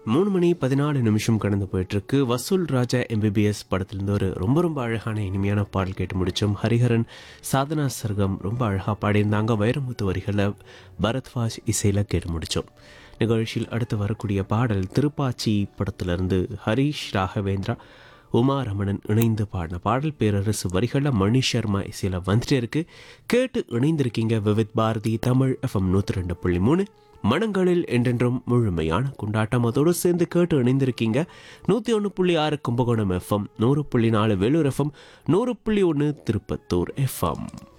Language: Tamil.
மூணு மணி பதினாலு நிமிஷம் கடந்து போயிட்டுருக்கு வசூல் ராஜா எம்பிபிஎஸ் படத்துலேருந்து ஒரு ரொம்ப ரொம்ப அழகான இனிமையான பாடல் கேட்டு முடித்தோம் ஹரிஹரன் சாதனா சர்கம் ரொம்ப அழகாக பாடியிருந்தாங்க வைரமுத்து வரிகளை பரத்வாஜ் இசையில் கேட்டு முடித்தோம் நிகழ்ச்சியில் அடுத்து வரக்கூடிய பாடல் திருப்பாச்சி படத்திலிருந்து ஹரிஷ் ராகவேந்திரா உமா ரமணன் இணைந்து பாடின பாடல் பேரரசு வரிகளில் மணி சர்மா இசையில் வந்துட்டே இருக்கு கேட்டு இணைந்திருக்கீங்க விவித் பாரதி தமிழ் எஃப்எம் நூற்றி ரெண்டு புள்ளி மூணு மனங்களில் என்றென்றும் முழுமையான கொண்டாட்டம் அதோடு சேர்ந்து கேட்டு இணைந்திருக்கீங்க நூற்றி ஒன்று புள்ளி ஆறு கும்பகோணம் எஃப்எம் நூறு புள்ளி நாலு வேலூர் எஃப்எம் நூறு புள்ளி ஒன்று திருப்பத்தூர் எஃப்எம்